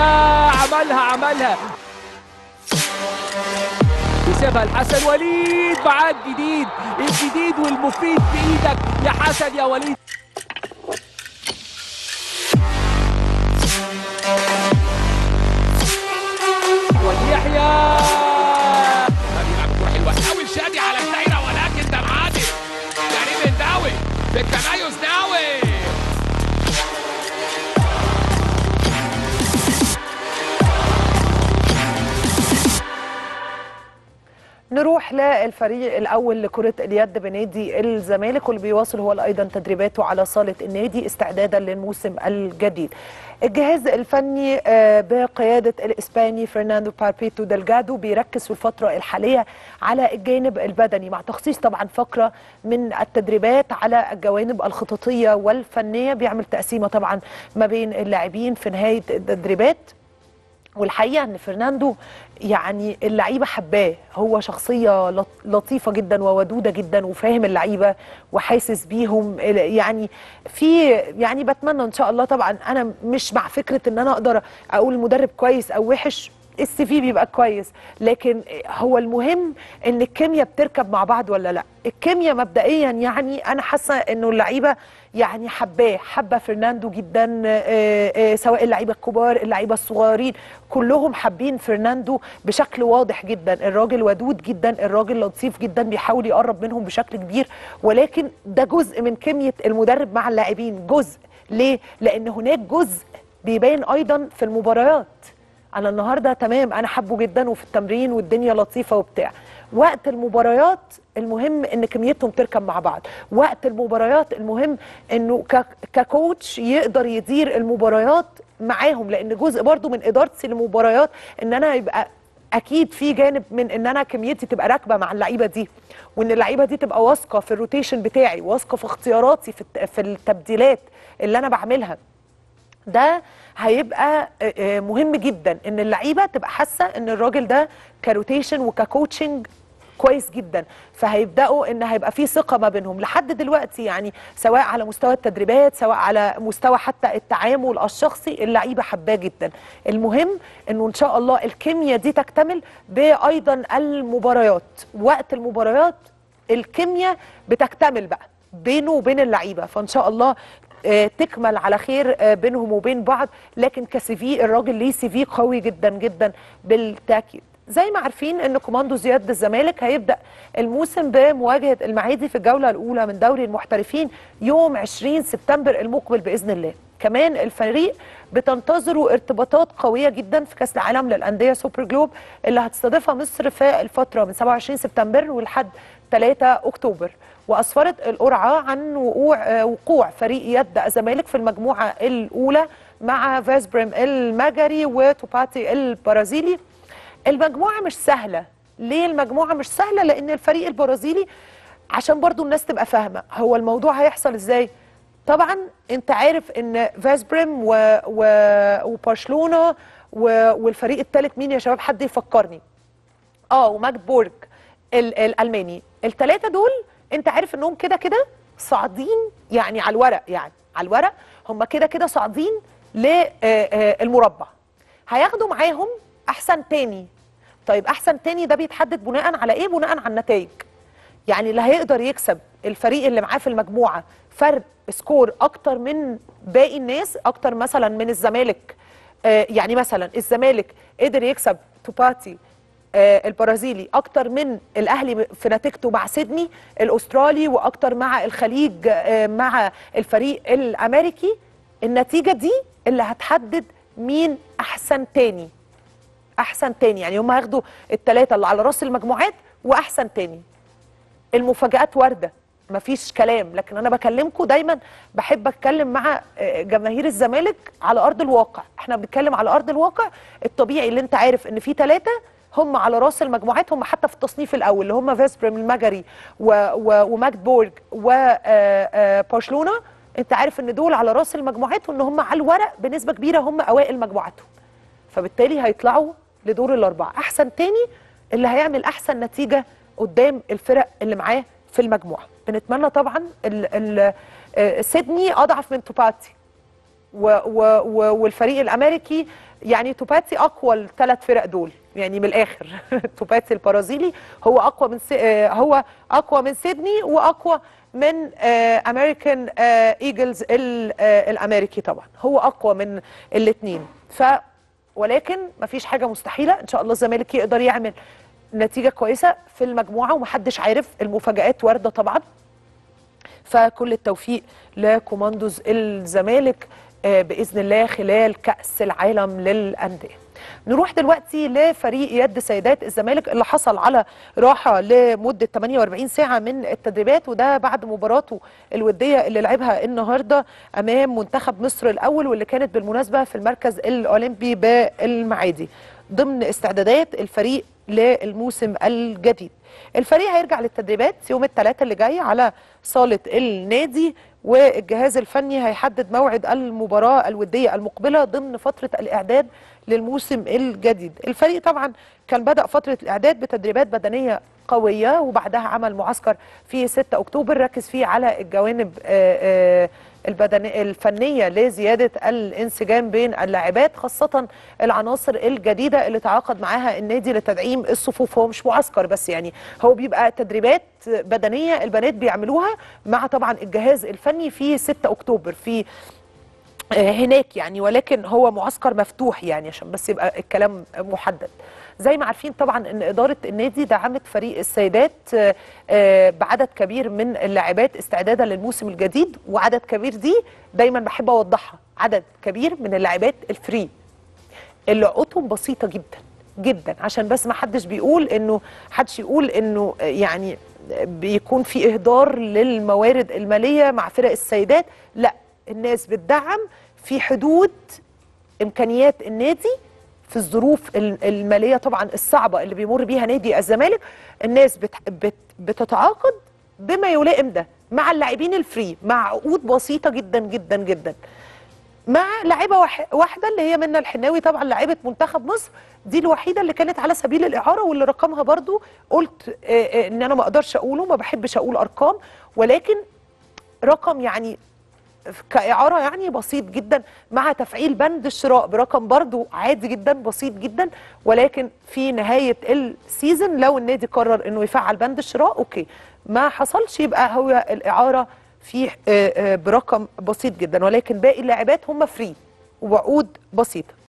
يحيى عملها عملها يسيبها لحسن وليد معاه الجديد الجديد والمفيد بايدك يا حسن يا وليد ويحيى بيلعب كوره حلوه قوي شادي على الدايره ولكن ده معادي كريم الداوي بالتميز ناوي نروح للفريق الاول لكره اليد بنادي الزمالك واللي بيواصل هو ايضا تدريباته على صاله النادي استعدادا للموسم الجديد. الجهاز الفني آه، بقياده الاسباني فرناندو باربيتو دلجادو بيركز في الفتره الحاليه على الجانب البدني مع تخصيص طبعا فقره من التدريبات على الجوانب الخططيه والفنيه بيعمل تقسيمه طبعا ما بين اللاعبين في نهايه التدريبات والحقيقه ان فرناندو يعني اللعيبه حباه هو شخصيه لط- لطيفه جدا وودوده جدا وفاهم اللعيبه وحاسس بيهم يعني في يعني بتمنى ان شاء الله طبعا انا مش مع فكره ان انا اقدر اقول المدرب كويس او وحش السي في بيبقى كويس لكن هو المهم ان الكيمياء بتركب مع بعض ولا لا الكيمياء مبدئيا يعني انا حاسه انه اللعيبه يعني حباه حابه فرناندو جدا آه، آه، سواء اللعيبه الكبار اللعيبه الصغيرين كلهم حابين فرناندو بشكل واضح جدا الراجل ودود جدا الراجل لطيف جدا بيحاول يقرب منهم بشكل كبير ولكن ده جزء من كيمياء المدرب مع اللاعبين جزء ليه لان هناك جزء بيبان ايضا في المباريات انا النهارده تمام انا حبه جدا وفي التمرين والدنيا لطيفه وبتاع وقت المباريات المهم ان كميتهم تركب مع بعض وقت المباريات المهم انه ك- ككوتش يقدر يدير المباريات معاهم لان جزء برضو من ادارتي للمباريات ان انا يبقى اكيد في جانب من ان انا كميتي تبقى راكبه مع اللعيبه دي وان اللعيبه دي تبقى واثقه في الروتيشن بتاعي واثقه في اختياراتي في الت- في التبديلات اللي انا بعملها ده هيبقى آه، آه، مهم جدا ان اللعيبه تبقى حاسه ان الراجل ده كروتيشن وككوتشنج كويس جدا فهيبداوا ان هيبقى في ثقه ما بينهم لحد دلوقتي يعني سواء على مستوى التدريبات سواء على مستوى حتى التعامل الشخصي اللعيبه حباه جدا المهم انه ان شاء الله الكيمياء دي تكتمل بايضا المباريات وقت المباريات الكيمياء بتكتمل بقى بينه وبين اللعيبه فان شاء الله آه، تكمل على خير آه، بينهم وبين بعض لكن كسي في الراجل ليه سي في قوي جدا جدا بالتاكيد زي ما عارفين ان كوماندو زياد الزمالك هيبدا الموسم بمواجهه المعادي في الجوله الاولى من دوري المحترفين يوم 20 سبتمبر المقبل باذن الله كمان الفريق بتنتظروا ارتباطات قويه جدا في كاس العالم للانديه سوبر جلوب اللي هتستضيفها مصر في الفتره من 27 سبتمبر ولحد 3 اكتوبر واسفرت القرعه عن وقوع آه، وقوع فريق يد الزمالك في المجموعه الاولى مع فاسبريم المجري وتوباتي البرازيلي المجموعه مش سهله ليه المجموعه مش سهله لان الفريق البرازيلي عشان برضو الناس تبقى فاهمه هو الموضوع هيحصل ازاي طبعا انت عارف ان فاسبريم و... و... وبرشلونه و... والفريق الثالث مين يا شباب حد يفكرني اه وماجبورج ال- الالماني الثلاثه دول انت عارف انهم كده كده صاعدين يعني على الورق يعني على الورق هم كده كده صاعدين للمربع هياخدوا معاهم احسن تاني طيب احسن تاني ده بيتحدد بناء على ايه بناء على النتائج يعني اللي هيقدر يكسب الفريق اللي معاه في المجموعه فرق سكور اكتر من باقي الناس اكتر مثلا من الزمالك آه يعني مثلا الزمالك قدر يكسب توباتي آه البرازيلي اكتر من الاهلي في نتيجته مع سيدني الاسترالي واكتر مع الخليج آه مع الفريق الامريكي النتيجه دي اللي هتحدد مين احسن تاني احسن تاني يعني هم هياخدوا الثلاثه اللي على راس المجموعات واحسن تاني المفاجآت واردة مفيش كلام لكن أنا بكلمكم دايما بحب أتكلم مع آه، جماهير الزمالك على أرض الواقع احنا بنتكلم على أرض الواقع الطبيعي اللي انت عارف ان في ثلاثة هم على راس المجموعات هم حتى في التصنيف الأول اللي هم فيسبريم المجري و- و- وماجدبورج وبرشلونة انت عارف ان دول على راس المجموعات وان هم على الورق بنسبة كبيرة هم أوائل مجموعاتهم فبالتالي هيطلعوا لدور الأربعة أحسن تاني اللي هيعمل أحسن نتيجة قدام الفرق اللي معاه في المجموعة بنتمنى طبعا ال ال آه، سيدني أضعف من توباتي و و و والفريق الامريكي يعني توباتسي اقوى الثلاث فرق دول يعني من الاخر توباتسي البرازيلي هو اقوى من سي... آه، هو اقوى من سيدني واقوى من امريكان ايجلز الامريكي طبعا هو اقوى من الاثنين ف ولكن مفيش حاجه مستحيله ان شاء الله الزمالك يقدر يعمل نتيجه كويسه في المجموعه ومحدش عارف المفاجات وارده طبعا فكل التوفيق لكوماندوز الزمالك آه، باذن الله خلال كاس العالم للانديه نروح دلوقتي لفريق يد سيدات الزمالك اللي حصل على راحه لمده 48 ساعه من التدريبات وده بعد مباراته الوديه اللي لعبها النهارده امام منتخب مصر الاول واللي كانت بالمناسبه في المركز الاولمبي بالمعادي ضمن استعدادات الفريق للموسم الجديد الفريق هيرجع للتدريبات يوم الثلاثاء اللي جاي على صالة النادي والجهاز الفني هيحدد موعد المباراة الودية المقبلة ضمن فترة الإعداد للموسم الجديد الفريق طبعا كان بدأ فترة الإعداد بتدريبات بدنية قوية وبعدها عمل معسكر في 6 أكتوبر ركز فيه على الجوانب آه، آه، البدنية الفنية لزيادة الانسجام بين اللاعبات خاصة العناصر الجديدة اللي تعاقد معاها النادي لتدعيم الصفوف هو مش معسكر بس يعني هو بيبقى تدريبات بدنية البنات بيعملوها مع طبعا الجهاز الفني في 6 أكتوبر في آه، هناك يعني ولكن هو معسكر مفتوح يعني عشان بس يبقى الكلام محدد زي ما عارفين طبعا ان اداره النادي دعمت فريق السيدات آه، آه، بعدد كبير من اللاعبات استعدادا للموسم الجديد وعدد كبير دي دايما بحب اوضحها عدد كبير من اللاعبات الفري اللي عقودهم بسيطه جدا جدا عشان بس ما حدش بيقول انه حدش يقول انه يعني بيكون في اهدار للموارد الماليه مع فرق السيدات لا الناس بتدعم في حدود امكانيات النادي في الظروف ال- الماليه طبعا الصعبه اللي بيمر بيها نادي الزمالك الناس بت بت بتتعاقد بما يلائم ده مع اللاعبين الفري مع عقود بسيطه جدا جدا جدا مع لاعيبه واح- واحده اللي هي منى الحناوي طبعا لاعيبه منتخب مصر دي الوحيده اللي كانت على سبيل الاعاره واللي رقمها برضو قلت آه، آه، ان انا ما اقدرش اقوله ما بحبش اقول ارقام ولكن رقم يعني كإعارة يعني بسيط جدا مع تفعيل بند الشراء برقم برضو عادي جدا بسيط جدا ولكن في نهاية السيزون لو النادي قرر انه يفعل بند الشراء اوكي ما حصلش يبقى هو الإعارة فيه آه، آه، برقم بسيط جدا ولكن باقي اللاعبات هم فري وعقود بسيطة